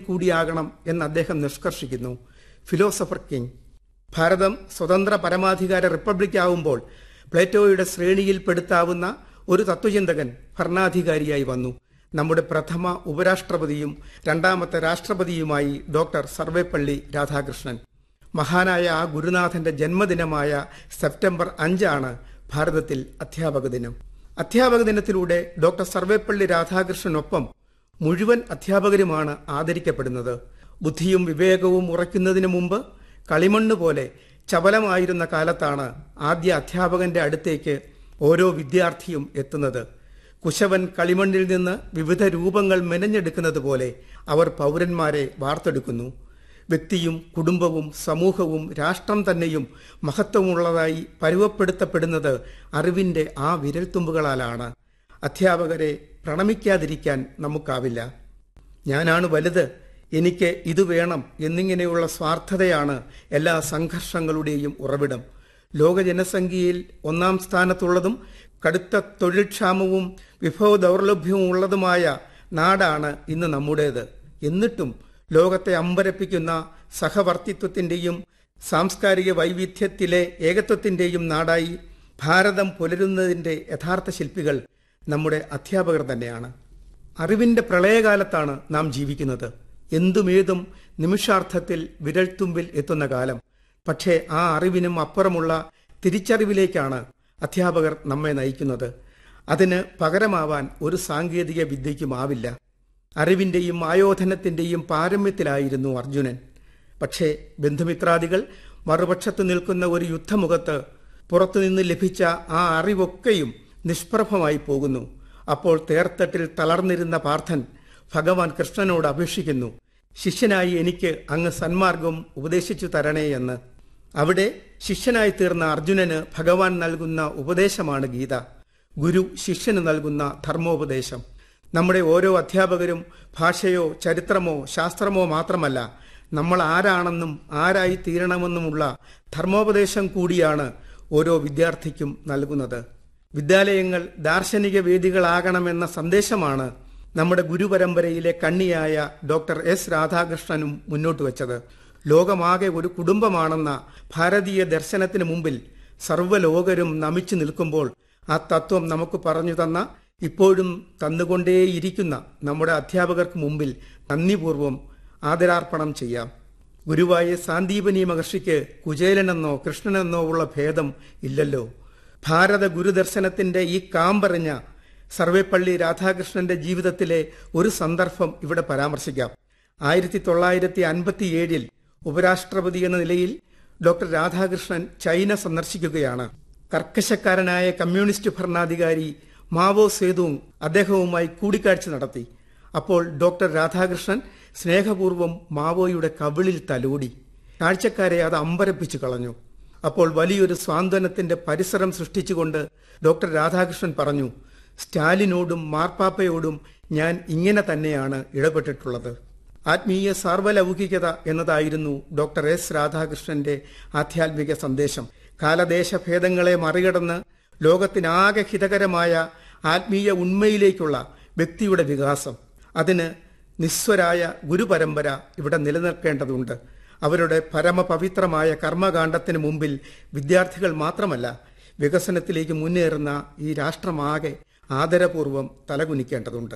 കൂടിയാകണം എന്ന് അദ്ദേഹം നിഷ്കർഷിക്കുന്നു philosopher king ഭാരതം സ്വതന്ത്ര പരമാധികാര റിപ്പബ്ലിക് ആവുമ്പോൾ പ്ലേറ്റോയുടെ ശ്രേണിയിൽപ്പെടുത്താവുന്ന ഒരു തത്വചിന്തകൻ ഭരണാധികാരിയായി വന്നു നമ്മുടെ പ്രഥമ ഉപരാഷ്ട്രപതിയും രണ്ടാമത്തെ രാഷ്ട്രപതിയുമായി ഡോക്ടർ സർവേപ്പള്ളി രാധാകൃഷ്ണൻ മഹാനായ ആ ഗുരുനാഥന്റെ ജന്മദിനമായ സെപ്റ്റംബർ അഞ്ചാണ് ഭാരതത്തിൽ അധ്യാപക ദിനം അധ്യാപക ദിനത്തിലൂടെ ഡോക്ടർ സർവേപ്പള്ളി രാധാകൃഷ്ണനൊപ്പം മുഴുവൻ അധ്യാപകരുമാണ് ആദരിക്കപ്പെടുന്നത് ബുദ്ധിയും വിവേകവും ഉറയ്ക്കുന്നതിന് മുമ്പ് കളിമണ്ണ് പോലെ ചപലമായിരുന്ന കാലത്താണ് ആദ്യ അധ്യാപകന്റെ അടുത്തേക്ക് ഓരോ വിദ്യാർത്ഥിയും എത്തുന്നത് കുശവൻ കളിമണ്ണിൽ നിന്ന് വിവിധ രൂപങ്ങൾ മെനഞ്ഞെടുക്കുന്നത് പോലെ അവർ പൗരന്മാരെ വാർത്തെടുക്കുന്നു വ്യക്തിയും കുടുംബവും സമൂഹവും രാഷ്ട്രം തന്നെയും മഹത്വമുള്ളതായി പരുവപ്പെടുത്തപ്പെടുന്നത് അറിവിന്റെ ആ വിരൽത്തുമ്പുകളാലാണ് അധ്യാപകരെ പ്രണമിക്കാതിരിക്കാൻ നമുക്കാവില്ല ഞാനാണ് വലുത് എനിക്ക് ഇത് വേണം എന്നിങ്ങനെയുള്ള സ്വാർത്ഥതയാണ് എല്ലാ സംഘർഷങ്ങളുടെയും ഉറവിടം ലോക ജനസംഖ്യയിൽ ഒന്നാം സ്ഥാനത്തുള്ളതും കടുത്ത തൊഴിൽക്ഷാമവും വിഭവ ദൗർലഭ്യവും ഉള്ളതുമായ നാടാണ് ഇന്ന് നമ്മുടേത് എന്നിട്ടും ലോകത്തെ അമ്പരപ്പിക്കുന്ന സഹവർത്തിത്വത്തിന്റെയും സാംസ്കാരിക വൈവിധ്യത്തിലെ ഏകത്വത്തിന്റെയും നാടായി ഭാരതം പുലരുന്നതിന്റെ യഥാർത്ഥ ശില്പികൾ നമ്മുടെ അധ്യാപകർ തന്നെയാണ് അറിവിന്റെ പ്രളയകാലത്താണ് നാം ജീവിക്കുന്നത് എന്തുമേതും നിമിഷാർത്ഥത്തിൽ വിരൽത്തുമ്പിൽ എത്തുന്ന കാലം പക്ഷേ ആ അറിവിനും അപ്പുറമുള്ള തിരിച്ചറിവിലേക്കാണ് അധ്യാപകർ നമ്മെ നയിക്കുന്നത് അതിന് പകരമാവാൻ ഒരു സാങ്കേതിക വിദ്യയ്ക്കുമാവില്ല അറിവിന്റെയും ആയോധനത്തിന്റെയും പാരമ്യത്തിലായിരുന്നു അർജുനൻ പക്ഷേ ബന്ധുമിത്രാദികൾ മറുപക്ഷത്ത് നിൽക്കുന്ന ഒരു യുദ്ധമുഖത്ത് പുറത്തുനിന്ന് ലഭിച്ച ആ അറിവൊക്കെയും നിഷ്പ്രഭമായി പോകുന്നു അപ്പോൾ തേർത്തട്ടിൽ തളർന്നിരുന്ന പാർത്ഥൻ ഭഗവാൻ കൃഷ്ണനോട് അപേക്ഷിക്കുന്നു ശിഷ്യനായി എനിക്ക് അങ്ങ് സന്മാർഗം ഉപദേശിച്ചു തരണേ എന്ന് അവിടെ ശിഷ്യനായി തീർന്ന അർജുനന് ഭഗവാൻ നൽകുന്ന ഉപദേശമാണ് ഗീത ഗുരു ശിഷ്യന് നൽകുന്ന ധർമ്മോപദേശം നമ്മുടെ ഓരോ അധ്യാപകരും ഭാഷയോ ചരിത്രമോ ശാസ്ത്രമോ മാത്രമല്ല നമ്മൾ ആരാണെന്നും ആരായി തീരണമെന്നുമുള്ള ധർമ്മോപദേശം കൂടിയാണ് ഓരോ വിദ്യാർത്ഥിക്കും നൽകുന്നത് വിദ്യാലയങ്ങൾ ദാർശനിക വേദികളാകണമെന്ന സന്ദേശമാണ് നമ്മുടെ ഗുരുപരമ്പരയിലെ കണ്ണിയായ ഡോക്ടർ എസ് രാധാകൃഷ്ണനും മുന്നോട്ട് വച്ചത് ലോകമാകെ ഒരു കുടുംബമാണെന്ന ഭാരതീയ ദർശനത്തിന് മുമ്പിൽ സർവ്വലോകരും നമിച്ചു നിൽക്കുമ്പോൾ ആ തത്വം നമുക്ക് പറഞ്ഞു തന്ന ഇപ്പോഴും തന്നുകൊണ്ടേയിരിക്കുന്ന നമ്മുടെ അധ്യാപകർക്ക് മുമ്പിൽ നന്ദിപൂർവം ആദരാർപ്പണം ചെയ്യാം ഗുരുവായ സാന്ദീപനി മഹർഷിക്ക് കുചേലനെന്നോ കൃഷ്ണനെന്നോ ഉള്ള ഭേദം ഇല്ലല്ലോ ഭാരത ഗുരുദർശനത്തിന്റെ ഈ കാമ്പറഞ്ഞ സർവേപ്പള്ളി രാധാകൃഷ്ണന്റെ ജീവിതത്തിലെ ഒരു സന്ദർഭം ഇവിടെ പരാമർശിക്കാം ആയിരത്തി തൊള്ളായിരത്തി അൻപത്തിയേഴിൽ ഉപരാഷ്ട്രപതി എന്ന നിലയിൽ ഡോക്ടർ രാധാകൃഷ്ണൻ ചൈന സന്ദർശിക്കുകയാണ് കർക്കശക്കാരനായ കമ്മ്യൂണിസ്റ്റ് ഭരണാധികാരി മാവോ സേതുങ് അദ്ദേഹവുമായി കൂടിക്കാഴ്ച നടത്തി അപ്പോൾ ഡോക്ടർ രാധാകൃഷ്ണൻ സ്നേഹപൂർവ്വം മാവോയുടെ കവിളിൽ തലോടി കാഴ്ചക്കാരെ അത് അമ്പരപ്പിച്ചു കളഞ്ഞു അപ്പോൾ വലിയൊരു സ്വാന്തനത്തിന്റെ പരിസരം സൃഷ്ടിച്ചുകൊണ്ട് ഡോക്ടർ രാധാകൃഷ്ണൻ പറഞ്ഞു സ്റ്റാലിനോടും മാർപ്പാപ്പയോടും ഞാൻ ഇങ്ങനെ തന്നെയാണ് ഇടപെട്ടിട്ടുള്ളത് ആത്മീയ സാർവലൗകികത എന്നതായിരുന്നു ഡോക്ടർ എസ് രാധാകൃഷ്ണന്റെ ആധ്യാത്മിക സന്ദേശം കാലദേശഭേദങ്ങളെ മറികടന്ന് ലോകത്തിനാകെ ഹിതകരമായ ആത്മീയ ഉണ്മയിലേക്കുള്ള വ്യക്തിയുടെ വികാസം അതിന് നിസ്വരായ ഗുരുപരമ്പര ഇവിടെ നിലനിൽക്കേണ്ടതുണ്ട് അവരുടെ പരമപവിത്രമായ കർമ്മകാണ്ഡത്തിന് മുമ്പിൽ വിദ്യാർത്ഥികൾ മാത്രമല്ല വികസനത്തിലേക്ക് മുന്നേറുന്ന ഈ രാഷ്ട്രമാകെ ആദരപൂർവം തലകുനിക്കേണ്ടതുണ്ട്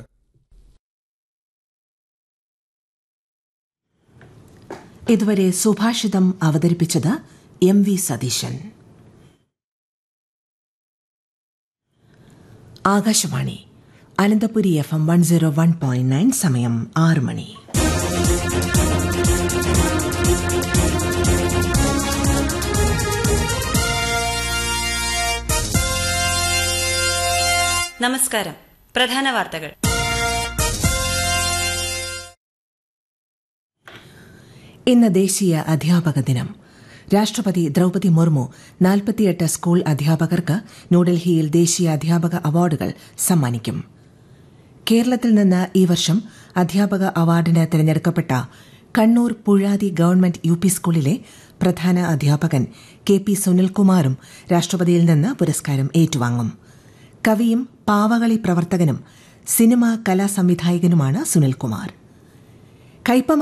ഇതുവരെ സുഭാഷിതം അവതരിപ്പിച്ചത് M V Satheesan Akashvani Ananthapuri F M one zero one point nine സമയം ആറ് മണി നമസ്കാരം പ്രധാന വാർത്തകൾ ഇന്ന് ദേശീയ അധ്യാപക ദിനം രാഷ്ട്രപതി ദ്രൌപതി മുർമു നാൽപ്പത്തിയെട്ട് സ്കൂൾ അധ്യാപകർക്ക് ന്യൂഡൽഹിയിൽ ദേശീയ അധ്യാപക അവാർഡുകൾ സമ്മാനിക്കും കേരളത്തിൽ നിന്ന് ഈ വർഷം അധ്യാപക അവാർഡിന് തിരഞ്ഞെടുക്കപ്പെട്ട Kannur Puzhathi government U P സ്കൂളിലെ പ്രധാന അധ്യാപകൻ കെ പി സുനിൽകുമാറും രാഷ്ട്രപതിയിൽ നിന്ന് പുരസ്കാരം ഏറ്റുവാങ്ങും കവിയും പാവകളി പ്രവർത്തകനും സിനിമാ കലാസംവിധായകനുമാണ് സുനിൽകുമാർ കൈപ്പ